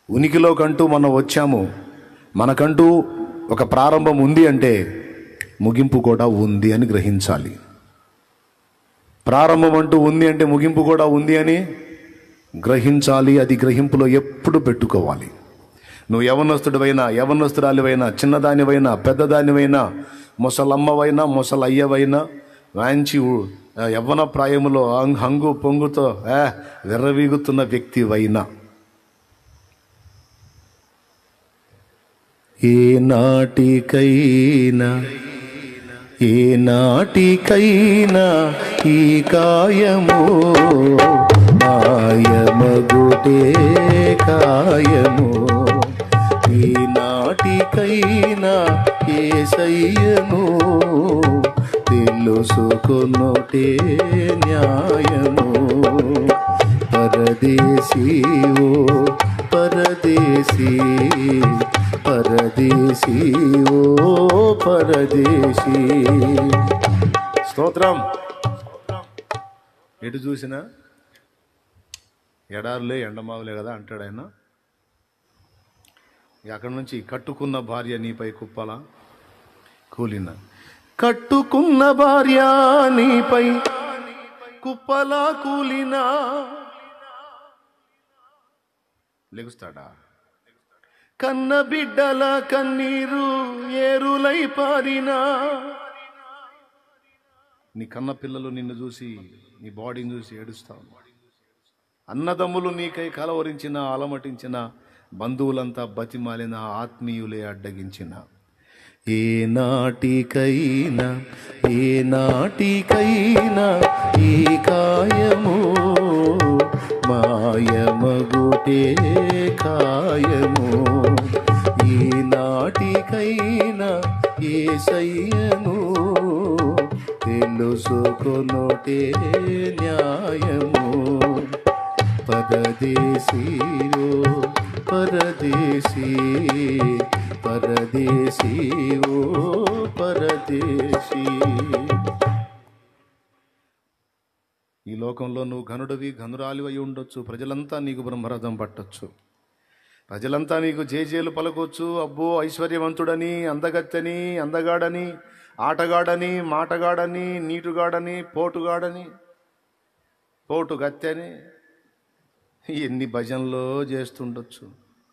ఉనికిలోకంటూ మనం వచ్చాము మనకంటూ ఒక ప్రారంభం ఉంది అంటే ముగింపు కూడా ఉంది అని గ్రహించాలి ప్రారంభం అంటూ ఉంది అంటే ముగింపు కూడా ఉంది అని గ్రహించాలి అది గ్రహింపులో ఎప్పుడు పెట్టుకోవాలి నువ్వు యవనస్తుడివైనా యవనస్తురాలివైనా చిన్నదానివైనా పెద్దదానివైనా ముసలమ్మవైనా ముసలయ్యవైనా వాంచి ఉ- యవ్వన ప్రాయములో హంగ్- హంగు పొంగుతో ఏ విర్రవీగుతున్న వ్యక్తివైనా ఏ నాటికైనా ఏ నాటికైనా ఈ కాయము మాయమగుటే కాయము ఈ నాటికైనా ఏ సయ్యను తెలుసుకొనుటే న్యాయము పరదేశీ ఓ పరదేశీ పరదేశీ ఓ పరదేశీ స్తోత్రం ఎటు చూసినా ఎడారులే ఎండమావులే కదా అంటాడు ఆయన ఇక అక్కడి నుంచి కట్టుకున్న భార్య నీపై కుప్పల కూలిన కట్టుకున్న భార్య నీపై కుప్పలా కూలినా లెగుస్తాడా కన్న బిడ్డల కన్నీరు ఏరులై పారినా నీ కన్న పిల్లలు నిన్ను చూసి నీ బాడీని చూసి ఏడుస్తావు అన్నదమ్ములు నీకై కలవరించిన అలమటించిన బంధువులంతా బతిమాలిన ఆత్మీయులే అడ్డగించిన ఏ నాటికైనా ఏ నాటికైనా ఈ కాయము మాయమగుటే కాయము ఈ నాటికైనా ఏ సయ్యను తెలుసుకొనుటే న్యాయము పరదేశీయో పరదేశీ పరదేశీయో పరదేశీ ఈ లోకంలో నువ్వు ఘనుడివి ఘనురాలివి అయి ఉండొచ్చు ప్రజలంతా నీకు బ్రహ్మరథం పట్టొచ్చు ప్రజలంతా నీకు జేజేలు పలకొచ్చు అబ్బో ఐశ్వర్యవంతుడని అందగత్తెని అందగాడని ఆటగాడని మాటగాడని నీటుగాడని పోటుగాడని పోటు గత్తెని ఎన్ని భజనలో చేస్తుండొచ్చు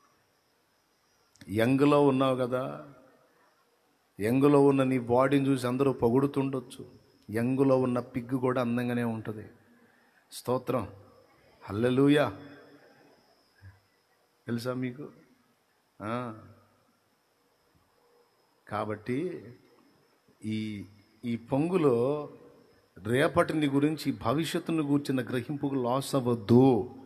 యంగ్లో ఉన్నావు కదా యంగ్లో ఉన్న నీ బాడీని చూసి అందరూ పొగుడుతుండొచ్చు యంగ్లో ఉన్న పిగ్గు కూడా అందంగానే ఉంటుంది స్తోత్రం హల్లెలూయా తెలుసా మీకు ఆ. కాబట్టి ఈ ఈ పొంగులో రేపటిని గురించి భవిష్యత్తును గూర్చిన గ్రహింపుకు లాస్ అవ్వద్దు